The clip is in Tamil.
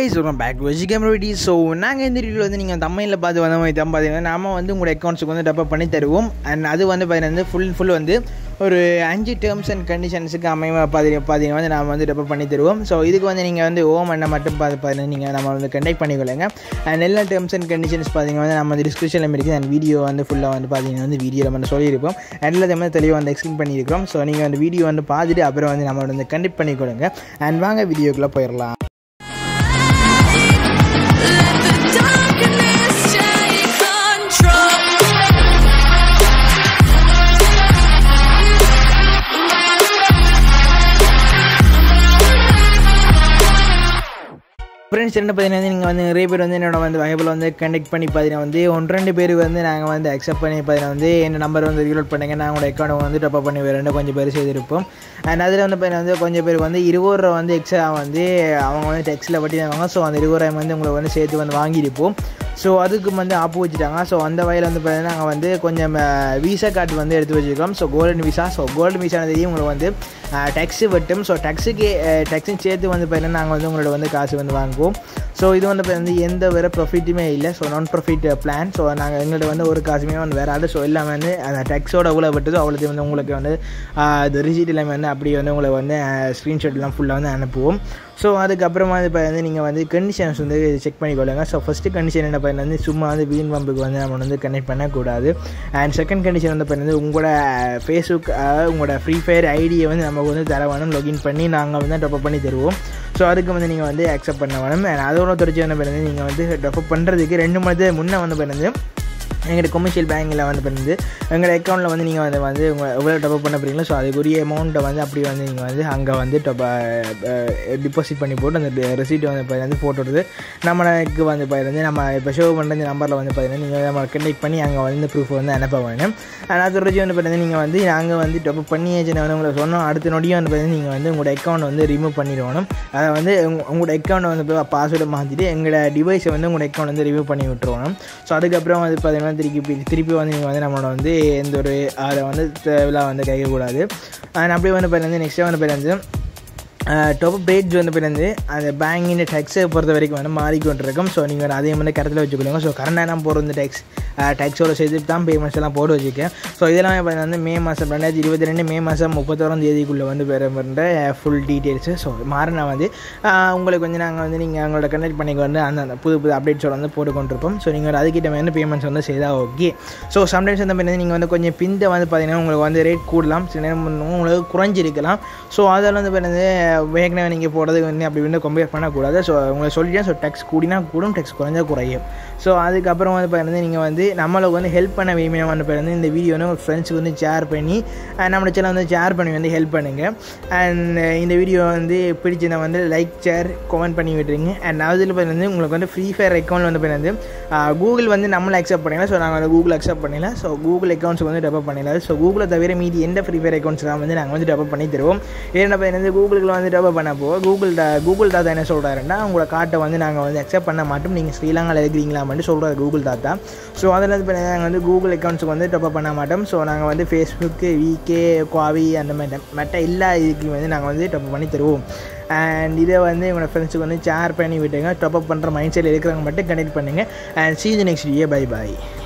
கைஸ் ஒரு பேக் வச்சு கேமரா ஸோ நாங்கள் இந்த வீடியோவில் வந்து நீங்கள் தமிழில் பார்த்து வந்த மாதிரி தான் பார்த்தீங்கன்னா நாம வந்து உங்களோட அக்கௌண்ட்ஸுக்கு வந்து டெப்பப் பண்ணி தருவோம் அண்ட் அது வந்து பார்த்தீங்கன்னா ஃபுல் ஃபுல் வந்து ஒரு அஞ்சு டேர்ம்ஸ் அண்ட் கண்டிஷன்ஸுக்கு அமைய பார்த்து பார்த்தீங்கன்னா வந்து நாம் வந்து டெப்பப் பண்ணி தருவோம் ஸோ இதுக்கு வந்து நீங்கள் வந்து ஓம் அண்ணன் மட்டும் பார்த்து பார்த்தீங்கன்னா நீங்கள் நம்ம வந்து கண்டக்ட் பண்ணிக்கொள்ளுங்க அண்ட் எல்லா டேர்ம்ஸ் அண்ட் கண்டிஷன்ஸ் பார்த்தீங்கன்னா வந்து நம்ம வந்து டிஸ்கிரிப்ஷனில் இருக்குது அண்ட் வீடியோ வந்து ஃபுல்லாக வந்து பார்த்தீங்கன்னா வந்து வீடியோவில் வந்து சொல்லியிருப்போம் எல்லாத்தையுமே தெளிவாக வந்து எக்ஸ்பிளைன் பண்ணியிருக்கோம் ஸோ நீங்கள் வந்து வீடியோ வந்து பார்த்துட்டு அப்புறம் வந்து நம்ம வந்து கண்டக்ட் பண்ணிக்கொள்ளுங்க அண்ட் வாங்க வீடியோக்குள்ளே போயிடலாம் Let the darkness take control. Friends என்ன பார்த்தீங்கன்னா நீங்கள் வந்து நிறைய பேர் வந்து என்னோட வந்து வகைப்பில் வந்து கண்டக்ட் பண்ணி பார்த்தீங்கன்னா வந்து ஒன்று ரெண்டு பேர் வந்து நாங்கள் வந்து அக்செப்ட் பண்ணி பார்த்தீங்கன்னா வந்து என்ன நம்பர் வந்து ரீலோட் பண்ணுங்க நான் உங்களோட அக்கௌண்ட் வந்து டப்பப் பண்ணி ரெண்டு கொஞ்சம் பேர் செய்திருப்போம் அண்ட் அதில் வந்து பார்த்தீங்கன்னா வந்து கொஞ்சம் பேர் வந்து இருபது ரூபா வந்து எக்ஸ்ட்ரா வந்து அவங்க வந்து டெக்ஸில் வட்டி தருவாங்க ஸோ அந்த இருபது ரூபாய் வந்து உங்களை வந்து சேர்த்து வந்து வாங்கியிருப்போம் ஸோ அதுக்கு வந்து ஆப்பு வச்சுட்டாங்க ஸோ அந்த வகையில் வந்து பார்த்தீங்கன்னா நாங்கள் வந்து கொஞ்சம் விசா கார்டு வந்து எடுத்து வச்சுருக்கோம் so golden visa so golden visa தெரியும் உங்களுக்கு வந்து டேக்ஸு வெட்டும் ஸோ டேக்ஸுக்கு டேக்ஸும் சேர்த்து வந்து பார்த்தீங்கன்னா நாங்கள் வந்து உங்களோட வந்து காசு வந்து வாங்குவோம் ஸோ இது வந்து வந்து எந்த வேறு ப்ராஃபிட்டுமே இல்லை ஸோ நான் ப்ராஃபிட் பிளான் ஸோ நாங்கள் எங்கள்கிட்ட வந்து ஒரு காசுமே வந்து வேறு ஆடு ஸோ எல்லாமே வந்து அந்த டேக்ஸோட எவ்வளோ விட்டதோ அவ்வளோத்தையும் வந்து உங்களுக்கு வந்து அது ரிசீட் எல்லாமே வந்து அப்படியே வந்து உங்களுக்கு வந்து ஸ்க்ரீன்ஷாட்லாம் ஃபுல்லாக வந்து அனுப்புவோம் ஸோ அதுக்கப்புறமா வந்து இப்போ வந்து நீங்கள் வந்து கண்டிஷன்ஸ் வந்து செக் பண்ணிக்கொள்ளுங்க ஸோ ஃபஸ்ட்டு கண்டிஷன் என்ன பண்ணி வந்து சும்மா வந்து வீண் பம்புக்கு வந்து நம்ம வந்து கனெக்ட் பண்ணக்கூடாது அண்ட் செகண்ட் கண்டிஷன் வந்து பண்ணி உங்களோட ஃபேஸ்புக் உங்களோட ஃப்ரீ ஃபயர் ஐடியை வந்து நமக்கு வந்து தர வேணும் லாகின் பண்ணி நாங்கள் வந்து டெப்பப் பண்ணி தருவோம் ஸோ அதுக்கு வந்து நீங்கள் வந்து அக்செப்ட் பண்ண வேணும் அண்ட் அதோட தொடர்ச்சி என்ன பண்ணுறது நீங்கள் வந்து டெப்பப் பண்ணுறதுக்கு ரெண்டு மணி முன்னே வந்து பண்ணுறது எங்களோட கொமர்ஷியல் பேங்கில் வந்து பண்ணுது எங்களோட அக்கௌண்ட்டில் வந்து நீங்கள் வந்து வந்து உங்கள் எவ்வளோ டெப்பப் பண்ண போகிறீங்களோ ஸோ அதுக்குரிய அமௌண்ட்டை வந்து அப்படி வந்து நீங்கள் வந்து அங்கே வந்து டொப்ப டிபாசிட் பண்ணி போட்டு அந்த ரெசீட் வந்து இப்போ வந்து போட்டு விடுது நம்மளுக்கு வந்து பார்த்தீங்கன்னா நம்ம இப்போ ஷோ பண்ணுற இந்த நம்பரில் வந்து பார்த்தீங்கன்னா நீங்கள் நம்ம கண்டெக்ட் பண்ணி அங்கே வந்து ப்ரூஃப் வந்து அனுப்ப வேணும் ஆனால் அது தொடர்ச்சி வந்து பார்த்தீங்கன்னா நீங்கள் வந்து நாங்கள் வந்து டொப்பப் பண்ணி வந்து உங்களை சொன்னோம் அடுத்த நொடியும் வந்து பார்த்தீங்கன்னா நீங்கள் வந்து உங்களோட அக்கௌண்ட் வந்து ரிமூவ் பண்ணிடணும் அதை வந்து உங்க- உங்களோட அக்கௌண்ட் வந்து பாஸ்வேர்டை மாற்றிட்டு எங்களோட டிவைஸை வந்து உங்களோட அக்கௌண்ட் வந்து ரிமூவ் பண்ணி விட்டுருவோம் ஸோ அதுக்கப்புறம் வந்து பார்த்தீங்கன்னா திருப்பி திருப்பி வந்து நீங்கள் வந்து நம்மளோட வந்து எந்த ஒரு அதை வந்து தேவையில்லாம் வந்து கைக்கக்கூடாது அண்ட் அப்படியே வந்து பார்த்தீங்கன்னா நெக்ஸ்ட்டு வந்து பார்த்தீங்கன்னா டாப் பேஜ் வந்து பிறந்து அந்த பேங்கின் டேக்ஸை பொறுத்த வரைக்கும் வந்து மாறிக்கொண்டு இருக்கும் ஸோ நீங்கள் வந்து அதையும் வந்து கருத்தில் வச்சுக்கொள்ளுங்க ஸோ கரண்டாக நான் போகிற இந்த டேக்ஸ் டேக்ஸோட சேர்த்து தான் பேமெண்ட்ஸ் எல்லாம் போட்டு வச்சுருக்கேன் ஸோ இதெல்லாம் இப்போ வந்து மே மாதம் ரெண்டாயிரத்தி இருபத்தி ரெண்டு மே மாதம் முப்பத்தோராம் தேதிக்குள்ளே வந்து பெற பண்ணுற ஃபுல் டீட்டெயில்ஸு ஸோ மாறினா வந்து ஆஹ், உங்களுக்கு வந்து நாங்கள் வந்து நீங்கள் அவங்களோட கனெக்ட் பண்ணிக்க வந்து அந்த அந்த புது புது அப்டேட்ஸோட வந்து போட்டு கொண்டிருப்போம் ஸோ நீங்கள் அதுக்கிட்ட வந்து பேமெண்ட்ஸ் வந்து செய்தால் ஓகே ஸோ சம்டைம்ஸ் வந்து பார்த்தீங்கன்னா நீங்கள் வந்து கொஞ்சம் பிந்த வந்து பார்த்தீங்கன்னா உங்களுக்கு வந்து ரேட் கூடலாம் சில நேரம் வந்து உங்களுக்கு குறைஞ்சிருக்கலாம் ஸோ அதில் வந்து பார்த்தீங்கன்னா ஏற்கனவே நீங்கள் போடுறதுக்கு வந்து அப்படி வந்து கம்பேர் பண்ணக்கூடாது ஸோ உங்களுக்கு சொல்லிட்டேன் ஸோ டெக்ஸ் கூடினா கூடும் டெக்ஸ் குறைஞ்சா குறையும் ஸோ அதுக்கப்புறம் வந்து பார்த்தீங்கன்னா நீங்கள் வந்து நம்மளுக்கு வந்து ஹெல்ப் பண்ண வேணுமே வந்து பார்த்தீங்கன்னா இந்த வீடியோ வந்து உங்கள் ஃப்ரெண்ட்ஸுக்கு வந்து ஷேர் பண்ணி அஹ், நம்மளோட சேனல் வந்து ஷேர் பண்ணி வந்து ஹெல்ப் பண்ணுங்கள் அண்ட் இந்த வீடியோ வந்து பிடிச்சிருந்தா வந்து லைக் ஷேர் கமெண்ட் பண்ணி விட்டுருங்க அண்ட் அதில் வந்து உங்களுக்கு வந்து ஃப்ரீ ஃபயர் அக்கௌண்ட் வந்து வந்து கூகுள் வந்து நம்மளை அக்செப்ட் பண்ணல ஸோ நாங்கள் வந்து கூகுள் அக்செப்ட் பண்ணல ஸோ கூகுள் அக்கௌண்ட்ஸ் வந்து டெவலப் பண்ணல ஸோ கூகுளை தவிர மீதி எந்த ஃப்ரீ ஃபயர் அக்கௌண்ட்ஸ்லாம் வந்து நாங்கள் வந்து டெவலப் பண்ணி தருவோம் ஏன்னா வந்து கூகுளில் வந்து டெவலப் பண்ண போக கூகுள் டா கூகுள் தாத்தா என்ன சொல்கிறாருன்னா உங்களோட கார்ட்டை வந்து நாங்கள் வந்து அக்செப்ட் பண்ண மாட்டோம் நீங்கள் ஸ்ரீலங்காவில் இருக்கிறீங்களா மட்டும் சொல்கிறார் கூகுள் தாத்தா ஸோ அதில் வந்து நாங்கள் வந்து கூகுள் அக்கௌண்ட்ஸுக்கு வந்து டெவலப் பண்ண மாட்டோம் ஸோ நாங்கள் வந்து ஃபேஸ்புக்கு விகே குவாவி அந்த மாதிரி மற்ற எல்லா இதுக்கும் வந்து நாங்கள் வந்து டெவலப் பண்ணி தருவோம் அண்ட் இதை வந்து உங்களோட ஃப்ரெண்ட்ஸுக்கு வந்து ஷேர் பண்ணி விட்டுங்க டெவலப் பண்ணுற மைண்ட் செட்டில் இருக்கிறவங்க மட்டும் கனெக்ட் பண்ணுங்கள் and see the next year bye bye